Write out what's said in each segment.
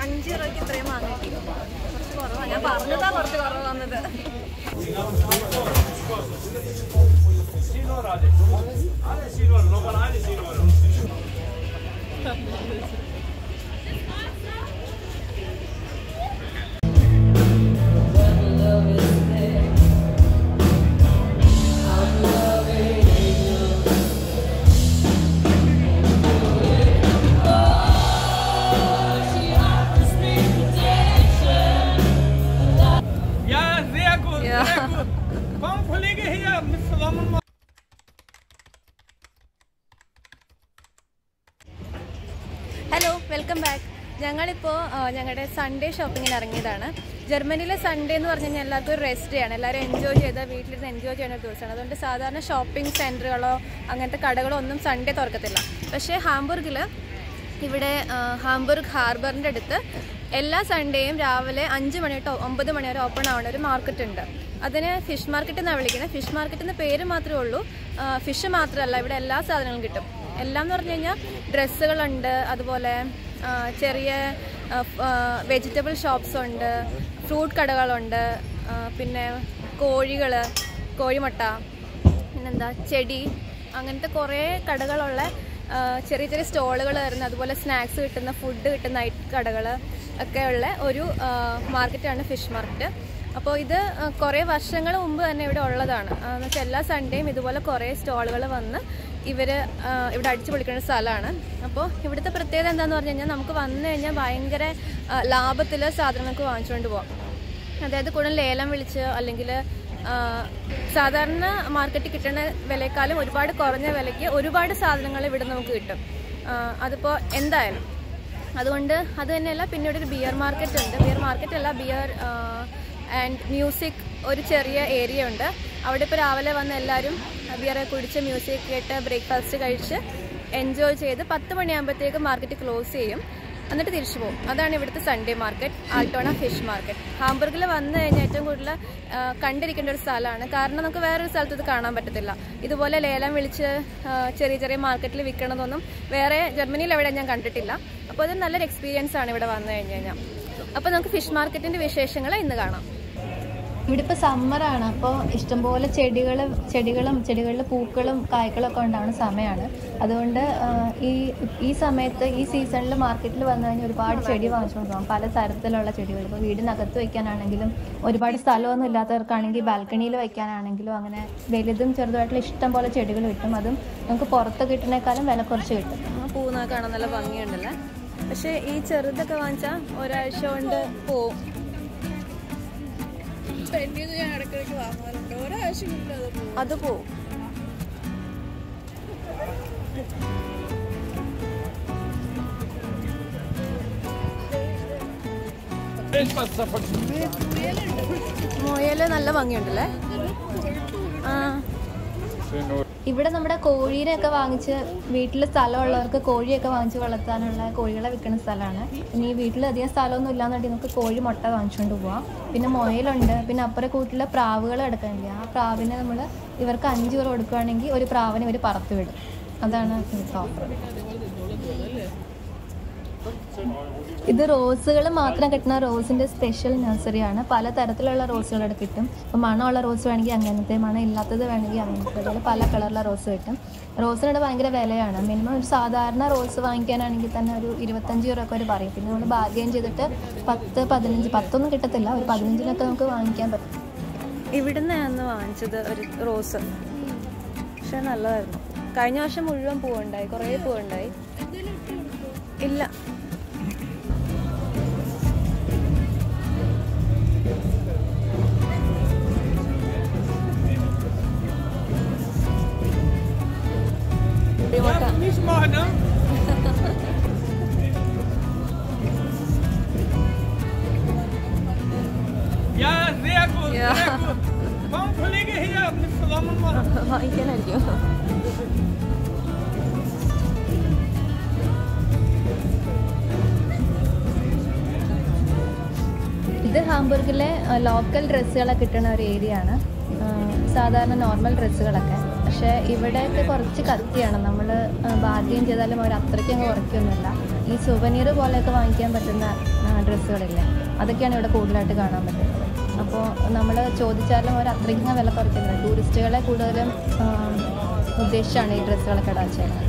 അഞ്ച് രൂപയ്ക്ക് ഇത്രയും വാങ്ങിക്കി കുറച്ച് കുറവാണ് ഞാൻ പറഞ്ഞതാ കുറച്ച് കുറവ് വന്നത് Ja, sehr gut, Ja. sehr gut. Komm, Kollege hier, mit zusammen. Hello welcome back ഞങ്ങളിപ്പോൾ ഞങ്ങളുടെ സൺഡേ ഷോപ്പിങ്ങിന് ഇറങ്ങിയതാണ് ജർമ്മനിയിലെ സൺഡേ എന്ന് പറഞ്ഞു കഴിഞ്ഞാൽ എല്ലാവർക്കും ഒരു റെസ്റ്റ് ചെയ്യാണ് എല്ലാവരും എൻജോയ് ചെയ്ത് വീട്ടിലിരുന്ന് എൻജോയ് ചെയ്യുന്ന ഒരു ദിവസമാണ് അതുകൊണ്ട് സാധാരണ ഷോപ്പിംഗ് സെൻറ്ററുകളോ അങ്ങനത്തെ കടകളോ ഒന്നും സൺഡേ തുറക്കത്തില്ല പക്ഷേ ഹാംബുർഗിൽ ഇവിടെ ആ, ഹാംബുർഗ് ഹാർബറിൻ്റെ അടുത്ത് എല്ലാ സൺഡേയും രാവിലെ അഞ്ച് മണി തൊട്ട് ഒമ്പത് മണി വരെ ഓപ്പൺ ആവുന്ന ഒരു മാർക്കറ്റ് ഉണ്ട് അതിന് ഫിഷ് മാർക്കറ്റ് എന്നാണ് വിളിക്കുന്നത് ഫിഷ് മാർക്കറ്റ് എന്ന് പേര് മാത്രമേ ഉള്ളൂ ഫിഷ് മാത്രമല്ല ഇവിടെ എല്ലാ സാധനങ്ങളും കിട്ടും എല്ലാം എന്ന് പറഞ്ഞു കഴിഞ്ഞാൽ ഡ്രസ്സുകളുണ്ട് അതുപോലെ ആ, ചെറിയ വെജിറ്റബിൾ ഷോപ്സ് ഉണ്ട് ഫ്രൂട്ട് കടകളുണ്ട് ആ, പിന്നെ കോഴികൾ കോഴിമുട്ട പിന്നെന്താ ചെടി അങ്ങനത്തെ കുറേ കടകളുള്ള ആ, ചെറിയ ചെറിയ സ്റ്റോളുകൾ വരുന്ന അതുപോലെ സ്നാക്സ് കിട്ടുന്ന ഫുഡ് കിട്ടുന്ന കടകൾ ഒക്കെ ഉള്ള ഒരു ആ, മാർക്കറ്റാണ് ഫിഷ് മാർക്കറ്റ് അപ്പോൾ ഇത് ആ, കുറേ വർഷങ്ങൾ മുമ്പ് തന്നെ ഇവിടെ ഉള്ളതാണ് ആ, എന്ന് വെച്ചാൽ എല്ലാ സൺഡേയും ഇതുപോലെ കുറേ സ്റ്റോളുകൾ വന്ന് ഇവർ ഇവിടെ അടിച്ചു പൊളിക്കുന്ന സ്ഥലമാണ് അപ്പോൾ ഇവിടുത്തെ പ്രത്യേകത എന്താണെന്ന് പറഞ്ഞു കഴിഞ്ഞാൽ നമുക്ക് വന്നു കഴിഞ്ഞാൽ ഭയങ്കര ലാഭത്തിൽ സാധനങ്ങൾക്ക് വാങ്ങിച്ചുകൊണ്ട് പോകാം അതായത് കൂടുതൽ ലേലം വിളിച്ച് അല്ലെങ്കിൽ സാധാരണ മാർക്കറ്റിൽ കിട്ടുന്ന വിലയെക്കാളും ഒരുപാട് കുറഞ്ഞ വിലയ്ക്ക് ഒരുപാട് സാധനങ്ങൾ ഇവിടെ നമുക്ക് കിട്ടും ആ, അതിപ്പോൾ എന്തായാലും അതുകൊണ്ട് അത് തന്നെയല്ല പിന്നെ ഇവിടെ ഒരു ബിയർ മാർക്കറ്റ് ഉണ്ട് ബിയർ മാർക്കറ്റ് അല്ല ബിയർ ആൻഡ് മ്യൂസിക് ഒരു ചെറിയ ഏരിയ ഉണ്ട് അവിടെ ഇപ്പോൾ രാവിലെ വന്ന് എല്ലാവരും ബിയർ കുടിച്ച് മ്യൂസിക് കേട്ട് ബ്രേക്ക്ഫാസ്റ്റ് കഴിച്ച് എൻജോയ് ചെയ്ത് പത്ത് മണിയാകുമ്പോഴത്തേക്ക് മാർക്കറ്റ് ക്ലോസ് ചെയ്യും എന്നിട്ട് തിരിച്ചു പോകും അതാണ് ഇവിടുത്തെ Sunday market Altona fish market ഹാംബർഗിൽ വന്നു കഴിഞ്ഞാൽ ഏറ്റവും കൂടുതൽ ആ, കണ്ടിരിക്കേണ്ട ഒരു സ്ഥലമാണ് കാരണം നമുക്ക് വേറൊരു സ്ഥലത്ത് ഇത് കാണാൻ പറ്റത്തില്ല ഇതുപോലെ ലേലം വിളിച്ച് ആ, ചെറിയ ചെറിയ മാർക്കറ്റിൽ വിൽക്കണതൊന്നും വേറെ ജർമ്മനിയിൽ എവിടെ ഞാൻ കണ്ടിട്ടില്ല അപ്പോൾ അത് നല്ലൊരു എക്സ്പീരിയൻസ് ആണ് ഇവിടെ വന്നു കഴിഞ്ഞ് കഴിഞ്ഞാൽ അപ്പോൾ നമുക്ക് ഫിഷ് മാർക്കറ്റിൻ്റെ വിശേഷങ്ങൾ ഇന്ന് കാണാം ഇവിടെ ഇപ്പോൾ സമ്മറാണ് അപ്പോൾ ഇഷ്ടംപോലെ ചെടികൾ ചെടികളും ചെടികളിൽ പൂക്കളും കായ്ക്കളും ഒക്കെ ഉണ്ടാവുന്ന സമയമാണ് അതുകൊണ്ട് ആ, ഈ ഈ സമയത്ത് ഈ സീസണിൽ മാർക്കറ്റിൽ വന്നു കഴിഞ്ഞാൽ ഒരുപാട് ചെടി വാങ്ങിച്ചുകൊണ്ട് പോകാം പല തരത്തിലുള്ള ചെടികൾ ഇപ്പോൾ വീടിനകത്ത് വയ്ക്കാനാണെങ്കിലും ഒരുപാട് സ്ഥലമൊന്നും ഇല്ലാത്തവർക്കാണെങ്കിൽ ബാൽക്കണിയിൽ വയ്ക്കാനാണെങ്കിലും അങ്ങനെ വലുതും ചെറുതുമായിട്ടുള്ള ഇഷ്ടം പോലെ ചെടികൾ കിട്ടും അതും നമുക്ക് പുറത്ത് കിട്ടുന്നേക്കാളും വില കുറച്ച് കിട്ടും ആ പൂന്നൊക്കെ കാണാൻ നല്ല ഭംഗിയുണ്ടല്ലേ പക്ഷേ ഈ ചെറുതൊക്കെ വാങ്ങിച്ചാൽ ഒരാഴ്ച കൊണ്ട് പോവും അത് പോവും Ich was davon. മുയല് നല്ല ഭംഗിയുണ്ടല്ലേ ആ ഇവിടെ നമ്മുടെ കോഴീനെയൊക്കെ വാങ്ങിച്ച് വീട്ടിൽ സ്ഥലമുള്ളവർക്ക് കോഴിയൊക്കെ വാങ്ങിച്ച് വളർത്താനുള്ള കോഴികളെ വിൽക്കുന്ന സ്ഥലമാണ് ഇനി ഈ വീട്ടിൽ അധികം സ്ഥലമൊന്നും ഇല്ലാന്നുണ്ടെങ്കിൽ നമുക്ക് കോഴി മുട്ട വാങ്ങിച്ചുകൊണ്ട് പോവാം പിന്നെ മുയലുണ്ട് പിന്നെ അപ്പുറം കൂട്ടിലെ പ്രാവുകൾ കിടക്കണില്ല ആ പ്രാവിനെ നമ്മൾ ഇവർക്ക് അഞ്ച് രൂപ കൊടുക്കുകയാണെങ്കിൽ ഒരു പ്രാവിനെ ഇവർ പറത്ത് വിടും അതാണ് ഇവിടുത്തെ ഓഫർ ഇത് റോസുകൾ മാത്രം കിട്ടുന്ന റോസിന്റെ സ്പെഷ്യൽ നഴ്സറിയാണ് പല തരത്തിലുള്ള റോസുകൾ ഇവിടെ കിട്ടും ഇപ്പോൾ മണമുള്ള റോസ് വേണമെങ്കിൽ അങ്ങനത്തെ മണം ഇല്ലാത്തത് വേണമെങ്കിൽ അങ്ങനത്തെ അതുപോലെ പല കളറിലുള്ള റോസ് കിട്ടും റോസിനിവിടെ ഭയങ്കര വിലയാണ് മിനിമം ഒരു സാധാരണ റോസ് വാങ്ങിക്കാനാണെങ്കിൽ തന്നെ ഒരു ഇരുപത്തഞ്ച് രൂപ ഒക്കെ അവർ പറയും പിന്നെ നമ്മൾ ബാർഗെയിൻ ചെയ്തിട്ട് പത്ത് പതിനഞ്ച് പത്തൊന്നും കിട്ടത്തില്ല ഒരു പതിനഞ്ചിനൊക്കെ നമുക്ക് വാങ്ങിക്കാൻ പറ്റും ഇവിടുന്നാണ് വാങ്ങിച്ചത് ഒരു റോസ് പക്ഷെ നല്ലതായിരുന്നു കഴിഞ്ഞ വർഷം മുഴുവൻ പൂവുണ്ടായി കുറേ പൂവുണ്ടായി ഇല്ല Darf nicht machen, ne? Ja, sehr gut, Ja. sehr gut. Komm, Kollege hier, mit zusammen machen. വാങ്ങിക്കാനായിരിക്കും ഇത് ഹാംബർഗിലെ ലോക്കൽ ഡ്രസ്സുകളൊക്കെ കിട്ടുന്ന ഒരു ഏരിയ ആണ് ആ, സാധാരണ നോർമൽ ഡ്രസ്സുകളൊക്കെ പക്ഷേ ഇവിടെയൊക്കെ കുറച്ച് കത്തിയാണ് നമ്മൾ ബാർഗെയിൻ ചെയ്താലും അവർ അത്രയ്ക്ക് അങ്ങ് കുറയ്ക്കൊന്നുമില്ല ഈ സുവനീർ പോലെയൊക്കെ വാങ്ങിക്കാൻ പറ്റുന്ന ഡ്രസ്സുകളില്ലേ അതൊക്കെയാണ് ഇവിടെ കൂടുതലായിട്ട് കാണാൻ പറ്റുന്നത് അപ്പോൾ നമ്മൾ ചോദിച്ചാലും അവർ അത്രയ്ക്കും വില കുറയ്ക്കുന്നില്ല ടൂറിസ്റ്റുകളെ കൂടുതലും ആ, ഉദ്ദേശിച്ചാണ് ഈ ഡ്രസ്സുകളൊക്കെ ഇടാൻ ചെയ്യുന്നത്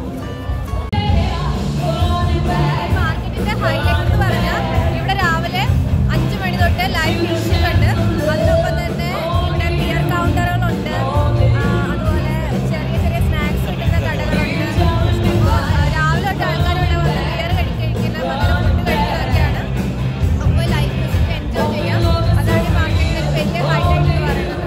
മാർക്കറ്റിന്റെ ഹൈലൈറ്റ് എന്ന് പറഞ്ഞാൽ ഇവിടെ രാവിലെ അഞ്ച് മണി തൊട്ട് ലൈവ് മ്യൂസിക് ഉണ്ട് അതിനൊപ്പം തന്നെ ഇവിടെ ബിയർ കൗണ്ടറുകളുണ്ട് ആ, അതുപോലെ ചെറിയ ചെറിയ സ്നാക്സ് കിട്ടുന്ന കടകളുണ്ട് അപ്പോൾ രാവിലെ തൊട്ട് ആൾക്കാർ ഇവിടെ വന്ന് ബിയർ കഴിക്കലും അതുപോലെ ഫുഡ് കഴിക്കലൊക്കെയാണ് അപ്പോൾ ലൈവ് മ്യൂസിക് എൻജോയ് ചെയ്യാം അതാണ് ഈ മാർക്കറ്റിന്റെ ഒരു വലിയ ഹൈലൈറ്റ് എന്ന് പറയുന്നത്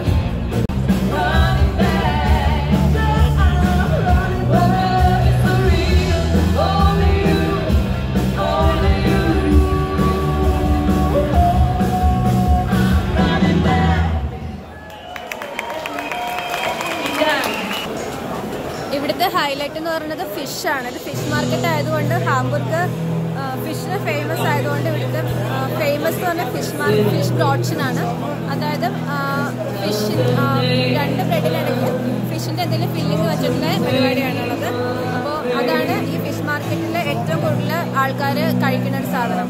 ഇവിടുത്തെ ഹൈലൈറ്റ് എന്ന് പറയുന്നത് ഫിഷ് ആണ് ഇത് ഫിഷ് മാർക്കറ്റ് ആയതുകൊണ്ട് ഹാംബുർഗ് ഫിഷിന് ഫേമസ് ആയതുകൊണ്ട് ഇവിടുത്തെ ഫേമസ് എന്ന് പറഞ്ഞാൽ ഫിഷ് മാർക്കറ്റ് ഫിഷ് ഡോട്ട്ഷൻ ആണ് അതായത് ഫിഷ് രണ്ട് ബ്രെഡിലിടയ്ക്ക് ഫിഷിൻ്റെ എന്തെങ്കിലും ഫില്ലിങ് വെച്ചിട്ടുള്ള പരിപാടിയാണുള്ളത് അപ്പോൾ അതാണ് ഈ ഫിഷ് മാർക്കറ്റിൽ ഏറ്റവും കൂടുതൽ ആൾക്കാർ കഴിക്കുന്ന ഒരു സാധനം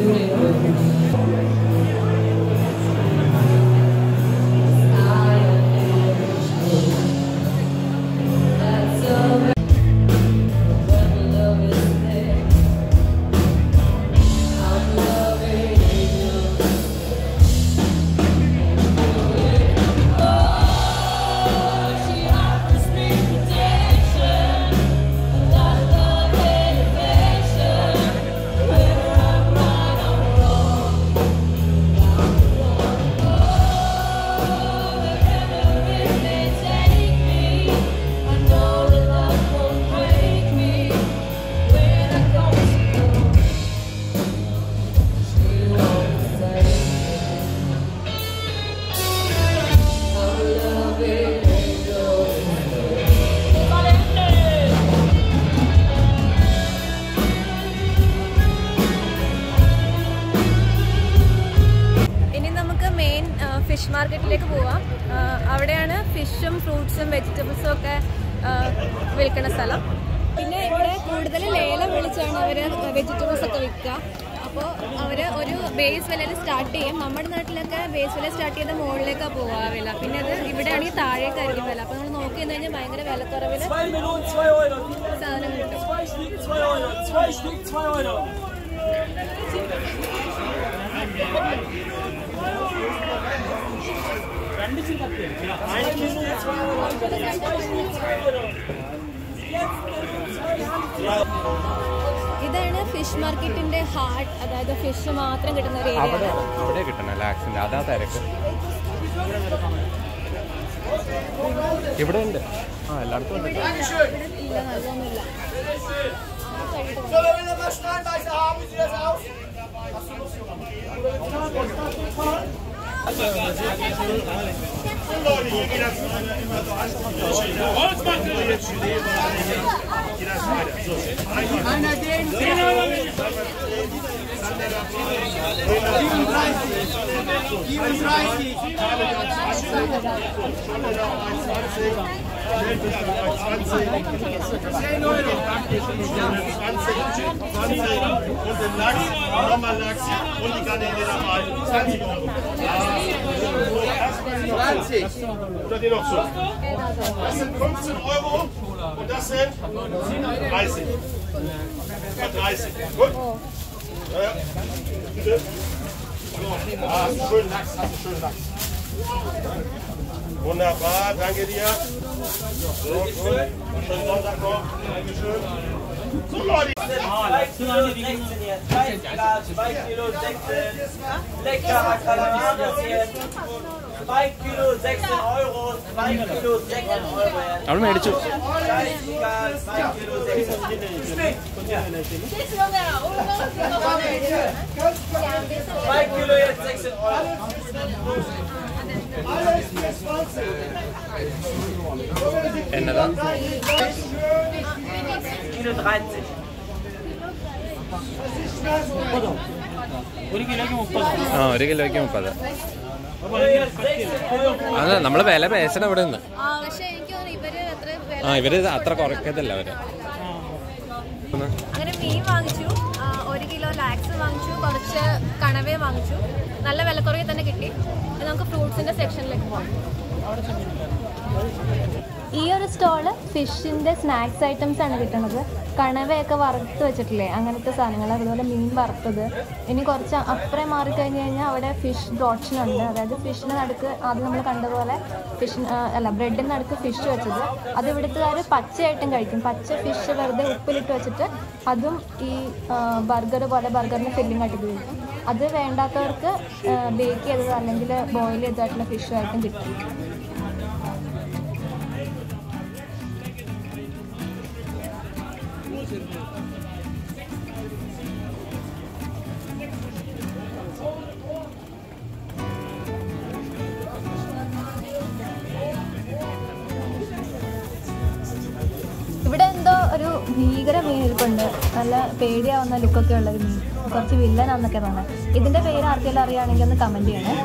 ഇനി നമുക്ക് മെയിൻ ഫിഷ് മാർക്കറ്റിലേക്ക് പോവാം ആ, അവിടെയാണ് ഫിഷും ഫ്രൂട്ട്സും വെജിറ്റബിൾസും ഒക്കെ ആ, വിൽക്കുന്ന സ്ഥലം പിന്നെ ഇവിടെ കൂടുതൽ ലേലം വിളിച്ചാണ് അവർ വെജിറ്റബിൾസ് ഒക്കെ വിൽക്കുക അപ്പോൾ അവർ ഒരു ബേസ് വിലയിൽ സ്റ്റാർട്ട് ചെയ്യും നമ്മുടെ നാട്ടിലൊക്കെ ബേസ് വില സ്റ്റാർട്ട് ചെയ്ത മുകളിലേക്കാണ് പോവുക വില പിന്നെ അത് ഇവിടെയാണെങ്കിൽ താഴേക്കായിരിക്കും വില അപ്പോൾ നമ്മൾ നോക്കി നിന്ന് കഴിഞ്ഞാൽ ഭയങ്കര വിലക്കുറവിൽ Zwei Melonen, zwei Euro. സാധനം കിട്ടും Zwei Stück, zwei Euro. Zwei Stück, zwei Euro. Ein Kilo, zwei Euro. Zwei Stück, zwei Euro. ഇതാണ് ഫിഷ് മാർക്കറ്റിന്റെ ഹാർട്ട് അതായത് ഫിഷ് മാത്രം കിട്ടുന്ന ഒരു അവിടെ ഏരിയ അവിടെ കിട്ടണം ലാക്സിന്റെ അതാ തിരക്ക് ഇവിടെ ഉണ്ട് ആ എല്ലായിടത്തും ഉണ്ട് ഇല്ല നല്ലൊന്നുമില്ല Soll er wieder mal Steinbeißer haben? Wie sieht das aus? und den Lachs, nochmal Lachs und die Garnele dabei. 20 Euro. Ja. 20. Oder die noch so. Das sind 15 Euro und das sind 30. Ja, 30. Gut. Ja, ja. Bitte. So. Ah, hast du schönen Lachs, hast du schönen Lachs. Wunderbar, danke dir. So, gut. Schönen Sonntag noch. Dankeschön. So, Leute. 2 Kilo 16 jetzt, 2 Kilo 16, leckerer Kalamanien, 2 Kilo 16 Euro, 2 Kilo 16 Euro jetzt. അവൾ മേടിച്ചു Scheißegal, 2 Kilo 16. 2 Kilo jetzt 16 Euro. എന്നതാ Kilo 13. ആ ഒരു കിലോയ്ക്ക് മുപ്പത് Hier 16 Euro. അതെ നമ്മള് വില പേശണം ഇവിടെ നിന്ന് ആ പക്ഷെ എനിക്ക് തോന്നുന്നു ഇവര് അത്ര വില ആ ഇവര് അത്ര കുറയ്ക്കത്തില്ല അവര് അങ്ങനെ മീൻ വാങ്ങിച്ചു കണവയും വാങ്ങിച്ചു നല്ല വിലക്കുറവിൽ തന്നെ കിട്ടി ഇനി നമുക്ക് ഫ്രൂട്ട്സിന്റെ സെക്ഷനിലേക്ക് പോകാം ഈ ഒരു സ്റ്റോള് ഫിഷിൻ്റെ സ്നാക്സ് ഐറ്റംസ് ആണ് കിട്ടുന്നത് കണവയൊക്കെ വറുത്ത് വെച്ചിട്ടില്ലേ അങ്ങനത്തെ സാധനങ്ങൾ അതുപോലെ മീൻ വറുത്തത് ഇനി കുറച്ച് അപ്പുറം മാറിക്കഴിഞ്ഞ് കഴിഞ്ഞാൽ അവിടെ ഫിഷ് ബ്രോഷൻ ഉണ്ട് അതായത് ഫിഷിന് നടുക്ക് ആദ്യം നമ്മൾ കണ്ട പോലെ ഫിഷ് അല്ല ബ്രെഡിന് നടുക്ക് ഫിഷ് വെച്ചത് അത് ഇവിടുത്തുകാർ പച്ചയായിട്ടും കഴിക്കും പച്ച ഫിഷ് വെറുതെ ഉപ്പിലിട്ട് വെച്ചിട്ട് അതും ഈ ബർഗർ പോലെ ബർഗറിന് ഫില്ലിംഗ് ആയിട്ട് ഉപയോഗിക്കും അത് വേണ്ടാത്തവർക്ക് ബേക്ക് ചെയ്തത് അല്ലെങ്കിൽ ബോയിൽ ചെയ്തതായിട്ടുള്ള ഫിഷുമായിട്ടും കിട്ടും ഇവിടെ എന്തോ ഒരു ഭീകര മീൻ ഇരിപ്പുണ്ട് നല്ല പേടിയാവുന്ന ലുക്കൊക്കെ ഉള്ള ഒരു മീൻ കുറച്ച് വില്ലനാന്നൊക്കെ തോന്നുന്നത് ഇതിന്റെ പേര് ആർക്കെങ്കിലും അറിയുകയാണെങ്കിൽ ഒന്ന് കമന്റ് ചെയ്യണേ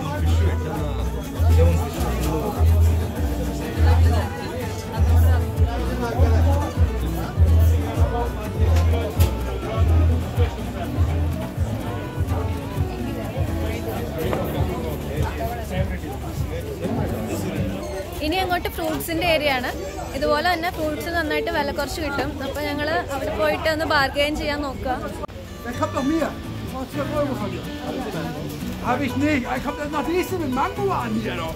ഇനി അങ്ങോട്ട് ഫ്രൂട്ട്സിന്റെ ഏരിയ ആണ് ഇതുപോലെ തന്നെ ഫ്രൂട്ട്സ് നന്നായിട്ട് വില കുറച്ച് കിട്ടും അപ്പൊ ഞങ്ങള് അവിടെ പോയിട്ട് ഒന്ന് ബാർഗെയിൻ ചെയ്യാൻ നോക്കുക Ich hab noch mehr. Oh, 12 Euro von dir. Hab ich nicht. Ich hab das noch nächste mit Mango an hier noch.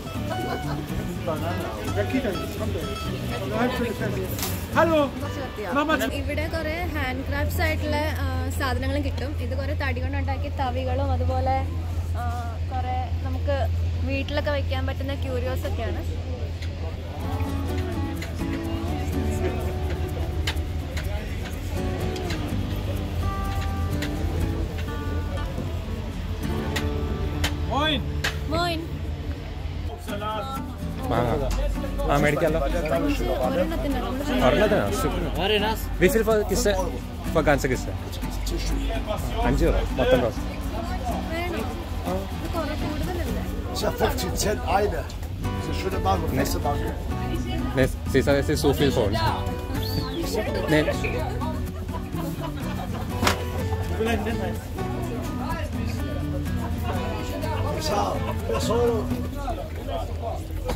Ja, Kita, kommt doch. Eine halbe Stunde fertig. Hallo. Mach mal ഇവിടെ കുറെ hand crafts ആയിട്ടുള്ള ആ, സാധനങ്ങളും കിട്ടും ഇത് കുറെ തടി കൊണ്ടുണ്ടാക്കിയ തവികളും അതുപോലെ ആ, കുറെ നമുക്ക് വീട്ടിലൊക്കെ വെക്കാൻ പറ്റുന്ന ക്യൂരിയോസ് ഒക്കെയാണ് Moin! മോയിൻ മാങ്ങ ആ മേടിക്കാമല്ലോ ഒരെണ്ണത്തിന് ഒരെണ്ണത്തിനാ super whistle four kiss four ഗാൻസ കിസ് അഞ്ച് രൂപ മൊത്തം റോസ് വേണം ഇത് കുറെ കൂടുതലല്ലേ Ist ja 15 Cent eine. Das ist eine schöne Mango, beste Mango. Ne, sie sagt, es ist so viel für uns. Ne, Schau, das Euro. So,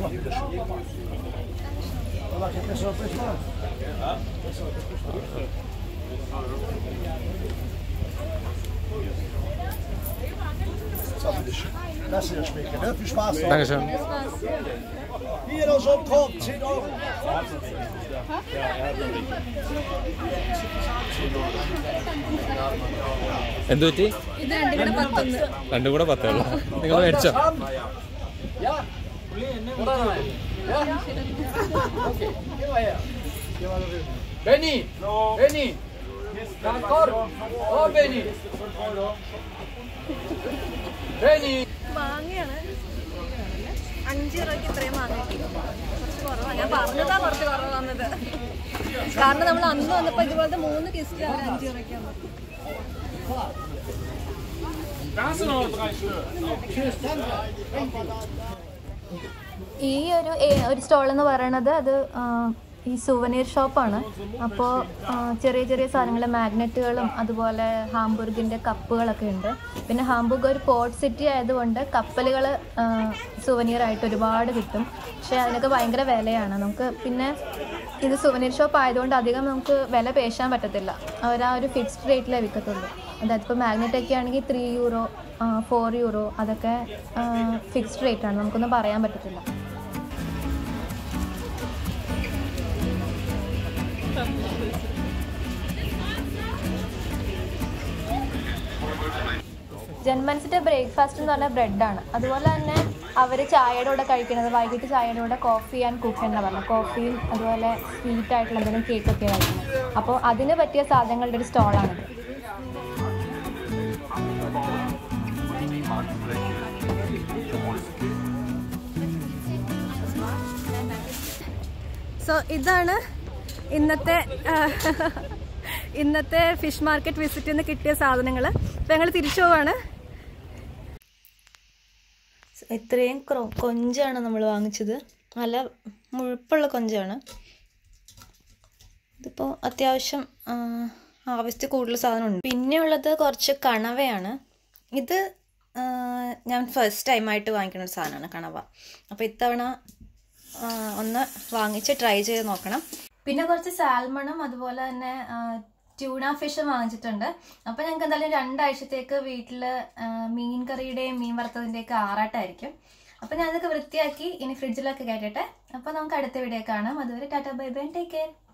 Aber ich das noch nicht mal. So, bitteschön. Lass dir das schmecken, ne? Viel Spaß. noch. Dankeschön. Hier noch so ein Korb, 10 Euro. എന്ത് പറ്റി ഇത് രണ്ടും കൂടെ പത്തൊന്ന് രണ്ടും കൂടെ പത്തേ ഉള്ളൂ നിങ്ങൾ മേടിച്ചോ Benny. Benny. Dann Korb. Oh, Benny. Benny. മാങ്ങയാണ് അഞ്ച് രൂപയ്ക്ക് ഇത്രയും മാങ്ങ കിട്ടി കുറച്ച് കുറവാണ് ഞാൻ പറഞ്ഞതാ കുറച്ച് കുറവാന്നത് കാരണം നമ്മൾ അന്ന് വന്നപ്പോൾ ഇതുപോലത്തെ മൂന്ന് കിസ്റ്റ് അവർ അഞ്ച് രൂപയ്ക്കാണ് Da hast du noch drei Stück. ഈ ഒരു ഏ- ഒരു സ്റ്റോൾ എന്ന് പറയണത് അത് ആ, ഈ സുവനീർ ഷോപ്പാണ് അപ്പോൾ ചെറിയ ചെറിയ സാധനങ്ങൾ മാഗ്നറ്റുകളും അതുപോലെ ഹാംബുർഗിൻ്റെ കപ്പുകളൊക്കെ ഉണ്ട് പിന്നെ ഹാംബുർഗ് ഒരു പോർട്ട് സിറ്റി ആയതുകൊണ്ട് കപ്പലുകൾ സുവനീർ ആയിട്ട് ഒരുപാട് കിട്ടും പക്ഷേ അതിനൊക്കെ ഭയങ്കര വിലയാണ് നമുക്ക് പിന്നെ ഇത് സുവനീർ ഷോപ്പ് ആയതുകൊണ്ട് അധികം നമുക്ക് വില പേശാൻ പറ്റത്തില്ല അവർ ആ ഒരു ഫിക്സ്ഡ് റേറ്റിലേ വിൽക്കത്തുള്ളൂ അതായത് ഇപ്പോൾ മാഗ്നറ്റ് ഒക്കെ ആണെങ്കിൽ ത്രീ യൂറോ ഫോർ യൂറോ അതൊക്കെ ഫിക്സ്ഡ് റേറ്റ് ആണ് നമുക്കൊന്നും പറയാൻ പറ്റത്തില്ല ജന്മൻസിന്റെ ബ്രേക്ക്ഫാസ്റ്റ് എന്ന് പറഞ്ഞാൽ ബ്രെഡാണ് അതുപോലെ തന്നെ അവർ ചായയുടെ കൂടെ കഴിക്കുന്നത് വൈകിട്ട് ചായയുടെ കൂടെ കോഫി ആൻഡ് കുക്ക് എന്നാണ് പറഞ്ഞത് കോഫിയും അതുപോലെ സ്വീറ്റ് ആയിട്ടുള്ള എന്തെങ്കിലും കേക്കൊക്കെ കഴിക്കുന്നത് അപ്പോൾ അതിന് പറ്റിയ സാധനങ്ങളുടെ ഒരു സ്റ്റോളാണിത് സോ ഇതാണ് ഇന്നത്തെ ആ, ഇന്നത്തെ ഫിഷ് മാർക്കറ്റ് വിസിറ്റിൽ നിന്ന് കിട്ടിയ സാധനങ്ങൾ അപ്പം ഞങ്ങൾ തിരിച്ചു പോവാണ് ഇത്രയും ക്രോ- കൊഞ്ചാണ് നമ്മൾ വാങ്ങിച്ചത് നല്ല മുഴുപ്പുള്ള കൊഞ്ചാണ് ഇതിപ്പോൾ അത്യാവശ്യം ആ, ആവശ്യത്തിൽ കൂടുതൽ സാധനമുണ്ട് പിന്നെ ഉള്ളത് കുറച്ച് കണവയാണ് ഇത് ആ, ഞാൻ ഫസ്റ്റ് ടൈമായിട്ട് വാങ്ങിക്കുന്ന ഒരു സാധനമാണ് കണവ അപ്പോൾ ഇത്തവണ ആ, ഒന്ന് വാങ്ങിച്ച് ട്രൈ ചെയ്ത് നോക്കണം പിന്നെ കുറച്ച് സാൽമണും അതുപോലെ തന്നെ ട്യൂണ ഫിഷും വാങ്ങിച്ചിട്ടുണ്ട് അപ്പോൾ ഞങ്ങൾക്ക് എന്തായാലും രണ്ടാഴ്ചത്തേക്ക് വീട്ടിൽ മീൻ കറിയുടെയും മീൻ വറുത്തതിൻ്റെയൊക്കെ ആറാട്ടായിരിക്കും അപ്പോൾ ഞാനതൊക്കെ വൃത്തിയാക്കി ഇനി ഫ്രിഡ്ജിലൊക്കെ കയറ്റട്ടെ അപ്പോൾ നമുക്ക് അടുത്ത വീഡിയോ കാണാം അതുവരെ tata bye bye take care